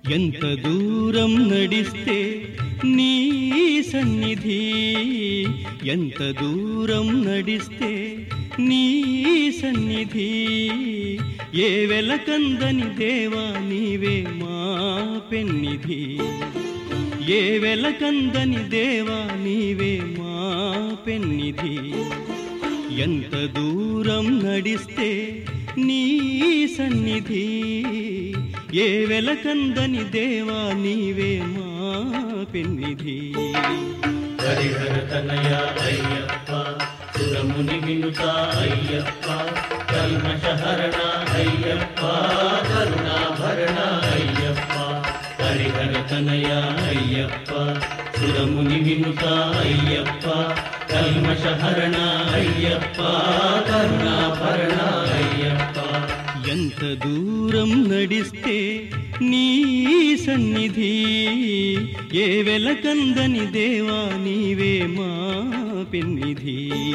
ఎంత దూరం నడిస్తే నీ సన్నిధి ఎంత దూరం నడిస్తే నీ సన్నిధి ఏ వెలకందని దేవా నీవే మా పెన్నిధి ఏ వెలకందని దేవా నీవే మా పెన్నిధి ఎంత దూరం నడిస్తే నీ సన్నిధి ఏ వెలకందని దేవా నీవే మా పెన్నిధి హరిహర తనయ అయ్యప్ప సురముని వినుత అయ్యప్ప కల్మషహరణ అయ్యప్ప కరుణాభరణ అయ్యప్ప హరిహర తనయ అయ్యప్ప సురముని వినుత అయ్యప్ప కల్మషహరణ అయ్యప్ప కరుణాభరణ అయ్యప్ప ఎంత దూరం నడిస్తే నీ సన్నిధి ఏ వెలకందని దేవా నీవే మా పెన్నిధి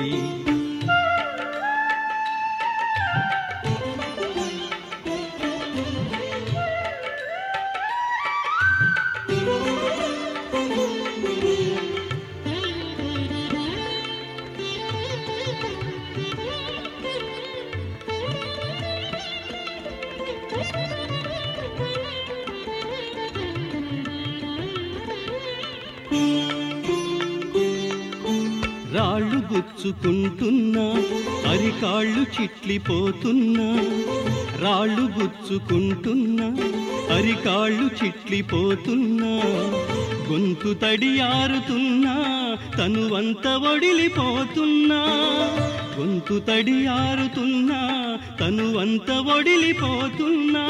రాళ్ళు గుచ్చుకుంటున్నా అరికాళ్ళు చిట్లిపోతున్నా రాళ్ళు గుచ్చుకుంటున్నా అరికాళ్ళు చిట్లిపోతున్నా గొంతు తడియారుతున్నా తనువంత ఒడిలిపోతున్నా గొంతు తడియారుతున్నా తనువంత ఒడిలిపోతున్నా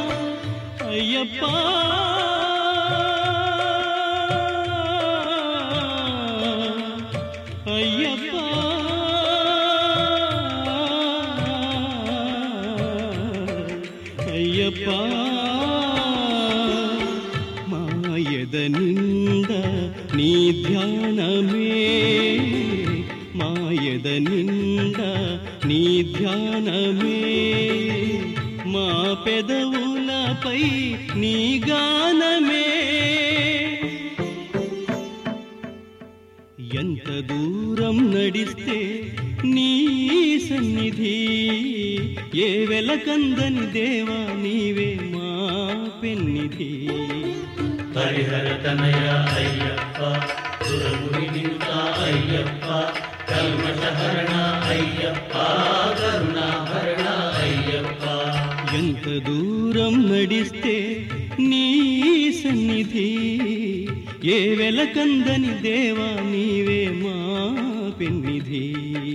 అయ్యప్ప అయ్యప్ప అయ్యప్ప మాయద నింద నీ ధ్యానమే మాయద నింద నీ ధ్యానమే మా పెదవులపై నీ గానమే ఎంత దూరం నడిస్తే నీ సన్నిధి ఏ వెలకందని దేవా నీవే మా పెన్నిధి హరిహర తనయ అయ్యప్ప సురముని వినుత అయ్యప్ప కల్మషహరణ అయ్యప్ప కరుణాభరణ అయ్యప్ప ఎంత దూరం నడిస్తే నీ సన్నిధి ఏ వెలకందని దేవా నీవే మా పెన్నిధి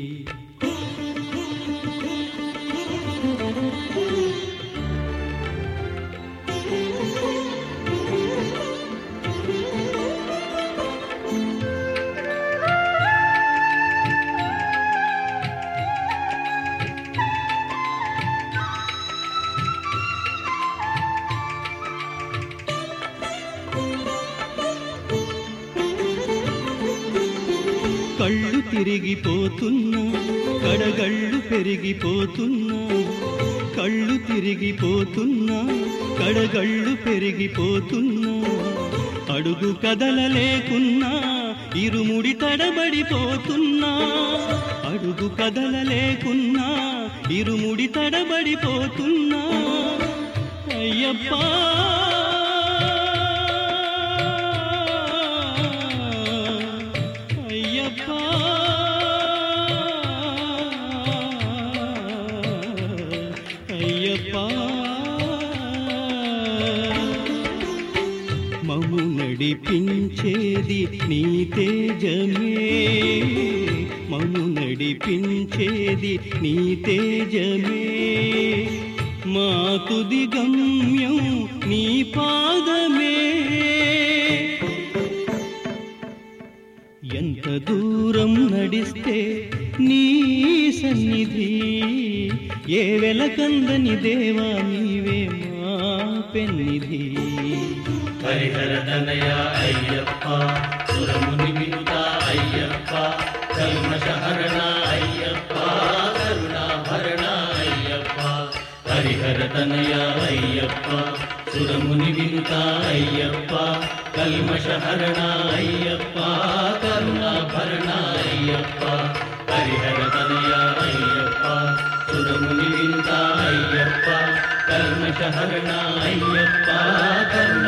కళ్ళు తిరిగిపోతున్నా కడగళ్ళు పెరిగిపోతున్నా కళ్ళు తిరిగిపోతున్నా కడగళ్ళు పెరిగిపోతున్నా అడుగు కదలలేకున్నా ఇరుముడి తడబడిపోతున్నా అడుగు కదలలేకున్నా ఇరుముడి తడబడిపోతున్నా అయ్యప్ప అయ్యప్ప అయ్యప్ప మము నడిపించేది నీ తేజమే మము నడిపించేది నీ తేజమే మా తుది గమ్యం నీ పాదమే ఎంత దూరం నడిస్తే నీ సన్నిధి ఏ వెలకందని దేవా నీవే మా పెన్నిధి హరిహర తనయ అయ్యప్ప సురముని వినుత అయ్యప్ప కల్మషహరణ అయ్యప్ప కరుణాభరణ అయ్యప్ప హరిహర తనయ అయ్యప్ప సురముని వినుత అయ్యప్ప కల్మషహరణ అయ్యప్ప కరుణాభరణ అయ్యప్ప హరిహర తనయ అయ్యప్ప సురముని వినుత అయ్యప్ప కల్మషహరణ అయ్యప్ప కరుణ